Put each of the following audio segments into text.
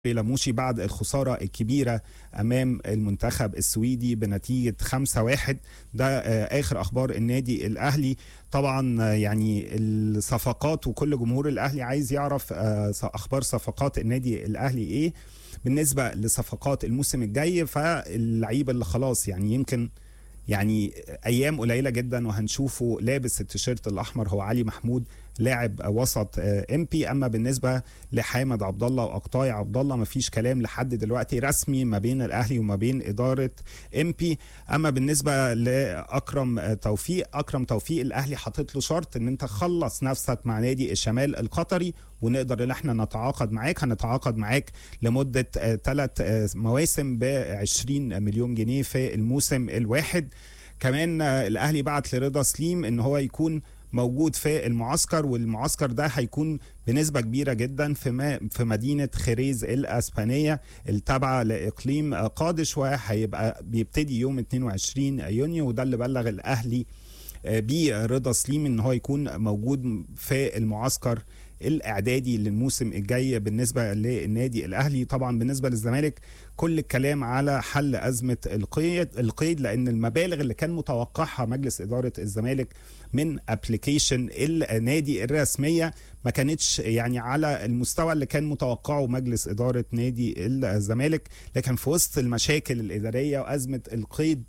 لاموشي بعد الخسارة الكبيرة أمام المنتخب السويدي بنتيجة 5-1 ده آه، آخر أخبار النادي الأهلي طبعا آه، يعني الصفقات وكل جمهور الأهلي عايز يعرف آه، أخبار صفقات النادي الأهلي إيه بالنسبة لصفقات الموسم الجاي فاللعيبة اللي خلاص يعني يمكن يعني ايام قليله جدا وهنشوفه لابس التيشيرت الاحمر هو علي محمود لاعب وسط ام بي اما بالنسبه لحامد عبد الله واقطاي عبد الله ما فيش كلام لحد دلوقتي رسمي ما بين الاهلي وما بين اداره ام بي اما بالنسبه لاكرم توفيق اكرم توفيق الاهلي حاطط له شرط ان انت خلص نفسك مع نادي الشمال القطري ونقدر ان احنا نتعاقد معاك هنتعاقد معاك لمده ثلاث مواسم ب 20 مليون جنيه في الموسم الواحد كمان آه، الاهلي بعت لرضا سليم ان هو يكون موجود في المعسكر والمعسكر ده هيكون بنسبة كبيرة جدا في ما في مدينة خريز الأسبانية التابعة لإقليم آه، قادش وهيبقى بيبتدي يوم 22 يونيو وده اللي بلغ الأهلي آه، بيه رضا سليم ان هو يكون موجود في المعسكر الاعدادي للموسم الجاي بالنسبه للنادي الاهلي طبعا بالنسبه للزمالك كل الكلام على حل ازمه القيد القيد لان المبالغ اللي كان متوقعها مجلس اداره الزمالك من ابلكيشن النادي الرسميه ما كانتش يعني على المستوى اللي كان متوقعه مجلس اداره نادي الزمالك لكن في وسط المشاكل الاداريه وازمه القيد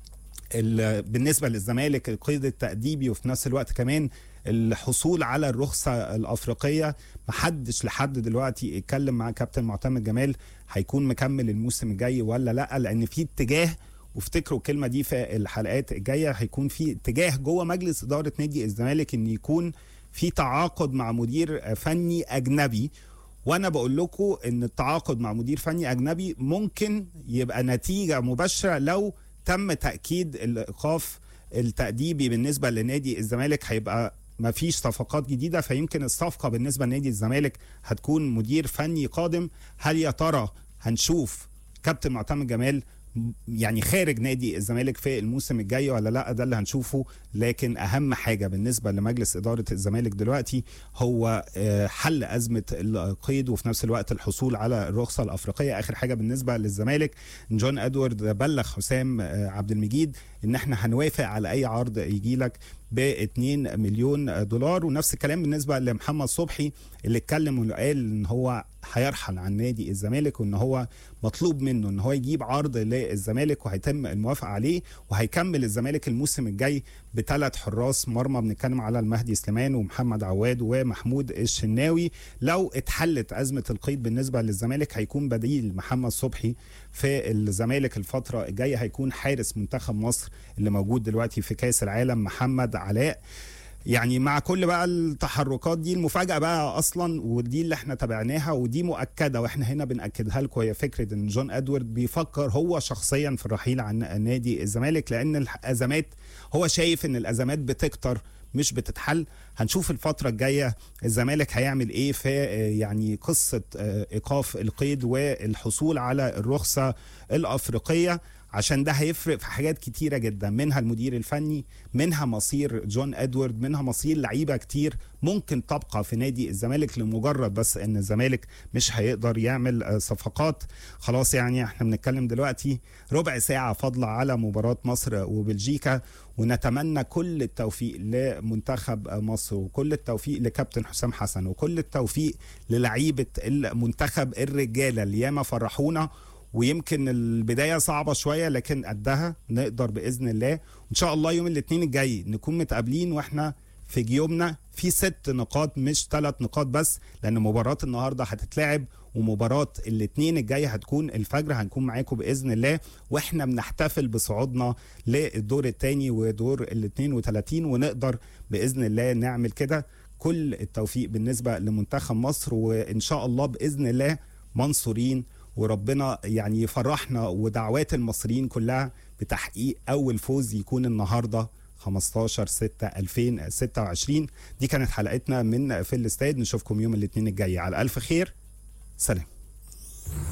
ال- بالنسبه للزمالك القيد التأديبي وفي نفس الوقت كمان الحصول على الرخصه الافريقيه محدش لحد دلوقتي اتكلم مع كابتن معتمد جمال هيكون مكمل الموسم الجاي ولا لا لان في اتجاه وافتكروا الكلمه دي في الحلقات الجايه هيكون في اتجاه جوه مجلس اداره نادي الزمالك ان يكون في تعاقد مع مدير فني اجنبي وانا بقول لكم ان التعاقد مع مدير فني اجنبي ممكن يبقى نتيجه مباشره لو تم تاكيد الايقاف التاديبي بالنسبه لنادي الزمالك هيبقى ما فيش صفقات جديده فيمكن الصفقه بالنسبه لنادي الزمالك هتكون مدير فني قادم هل يا ترى هنشوف كابتن معتمد جمال يعني خارج نادي الزمالك في الموسم الجاي ولا لا ده اللي هنشوفه لكن اهم حاجه بالنسبه لمجلس اداره الزمالك دلوقتي هو آه، حل ازمه القيد وفي نفس الوقت الحصول على الرخصه الافريقيه اخر حاجه بالنسبه للزمالك جون ادوارد بلغ حسام آه، عبد المجيد ان احنا هنوافق على اي عرض يجي لك ب 2 مليون دولار ونفس الكلام بالنسبه لمحمد صبحي اللي اتكلم وقال ان هو هيرحل عن نادي الزمالك وان هو مطلوب منه ان هو يجيب عرض للزمالك وهيتم الموافقه عليه وهيكمل الزمالك الموسم الجاي بثلاث حراس مرمى بنتكلم على المهدي سليمان ومحمد عواد ومحمود الشناوي لو اتحلت ازمه القيد بالنسبه للزمالك هيكون بديل محمد صبحي في الزمالك الفتره الجايه هيكون حارس منتخب مصر اللي موجود دلوقتي في كاس العالم محمد علاء يعني مع كل بقى التحركات دي المفاجاه بقى اصلا ودي اللي احنا تابعناها ودي مؤكده واحنا هنا بناكدها لكم هي فكره ان جون ادوارد بيفكر هو شخصيا في الرحيل عن نادي الزمالك لان الازمات هو شايف ان الازمات بتكتر مش بتتحل هنشوف الفترة الجاية الزمالك هيعمل ايه في آه، يعني قصة آه، ايقاف القيد والحصول على الرخصة الافريقية عشان ده هيفرق في حاجات كتيرة جدا منها المدير الفني منها مصير جون ادوارد منها مصير لعيبة كتير ممكن تبقى في نادي الزمالك لمجرد بس ان الزمالك مش هيقدر يعمل آه، صفقات خلاص يعني احنا بنتكلم دلوقتي ربع ساعة فاضلة على مباراة مصر وبلجيكا ونتمنى كل التوفيق لمنتخب مصر وكل التوفيق لكابتن حسام حسن وكل التوفيق للعيبة المنتخب الرجالة اللي ياما فرحونا ويمكن البدايه صعبه شويه لكن قدها نقدر باذن الله وان شاء الله يوم الاثنين الجاي نكون متقابلين واحنا في جيوبنا في ست نقاط مش ثلاث نقاط بس لان مباراه النهارده هتتلعب ومباراه الاثنين الجاي هتكون الفجر هنكون معاكم باذن الله واحنا بنحتفل بصعودنا للدور الثاني ودور ال 32 ونقدر باذن الله نعمل كده كل التوفيق بالنسبه لمنتخب مصر وان شاء الله باذن الله منصورين وربنا يعني يفرحنا ودعوات المصريين كلها بتحقيق اول فوز يكون النهارده 15 6 2026 دي كانت حلقتنا من في الاستاد نشوفكم يوم الاثنين الجاي على الف خير سلام